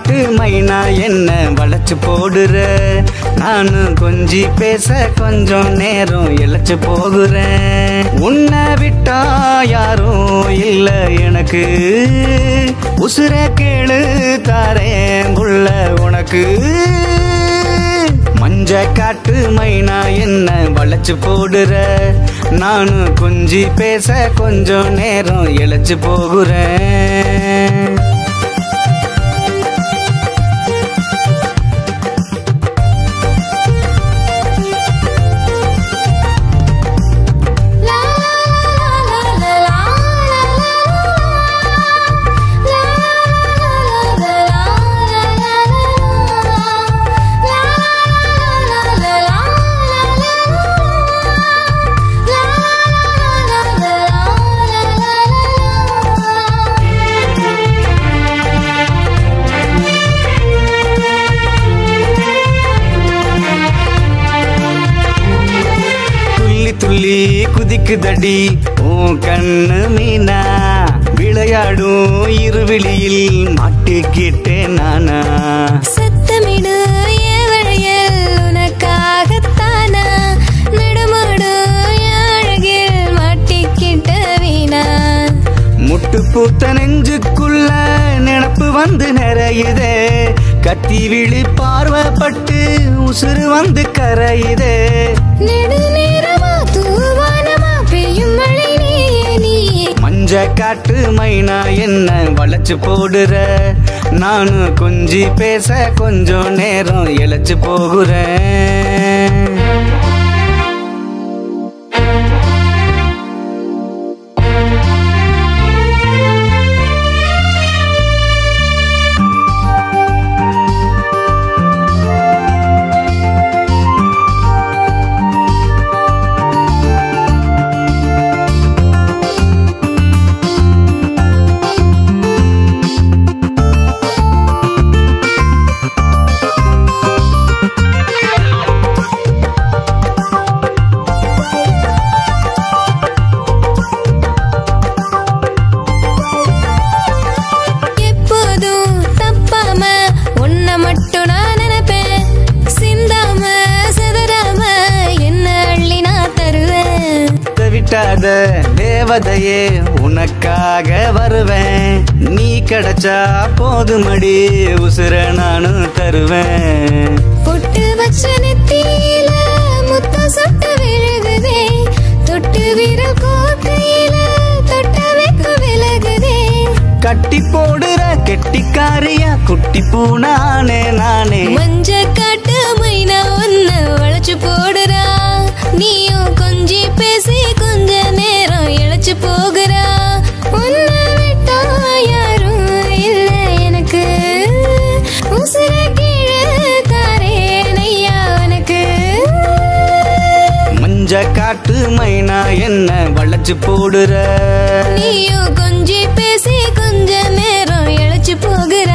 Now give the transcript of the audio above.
காட்டு மைனா என்ன வளைச்சு போடுற நானும் கொஞ்சி பேச கொஞ்சம் நேரம் இழைச்சு போகுறேன் உன்னை விட்டா யாரும் இல்ல எனக்கு உசுர கேளு தாரேன் உள்ள உனக்கு மஞ்ச காட்டு மைனா என்ன வளைச்சு போடுற நானும் கொஞ்சி பேச கொஞ்சம் நேரம் இழைச்சு போகுறேன் லா லா லா லா துள்ளி துள்ளி குதிக்குதடி உன் கண்ணு மீனா விளையாடும் இருவிழியில் மாட்டிக்கிட்டேன் நானா சத்தமிடு ஏவழையல் உனக்காகத்தானா நடுமாடு அழகில் மாட்டிக்கிட்ட வீணா முட்டு பூத்த நெஞ்சுக்குள்ள நினப்பு வந்து நிறையுதே கத்தி விழி பார்வைப்பட்டு உசுறு வந்து கரையுதே நெடுநேரமா தூவானமா பெய்யும் மழை நீயே நீயே மஞ்ச காட்டு மைனா என்ன வளைச்சு போடுற நானும் கொஞ்சி பேச கொஞ்சம் நேரம் இழைச்சு போகுறேன் எப்போதும் தப்பாம உன்னை மட்டும் நான் நினைப்பேன் சிந்தாம சிதறாம என்ன அள்ளி நான் தருவேன் இதை விட்டாத தேவதையே உனக்காக வருவேன் நீ கிடைச்சா போதுமடி உசுர நானும் தருவேன் பொட்டு வச்ச நெத்தியில முத்தம் சொட்ட விழுகுதே தொட்டு விரல் கோக்கையில தொட்ட வைக்க விலகுதே கட்டி போடுற கெட்டிக்காரியா குட்டி பூனானே நானே மஞ்ச காட்டு மைனா ஒன்ன வளைச்சு போடுறா நீயும் கொஞ்சி பேசி கொஞ்ச நேரம் இழைச்சு போகிறா உன்னை விட்டா யாரும் இல்ல எனக்கு உசுர கீழே தாரேன் ஐயா உனக்கு மஞ்ச காட்டு மைனா என்ன வளைச்சு போடுற நீயும் கொஞ்சி பேசி கொஞ்ச நேரம் இழைச்சு போகிற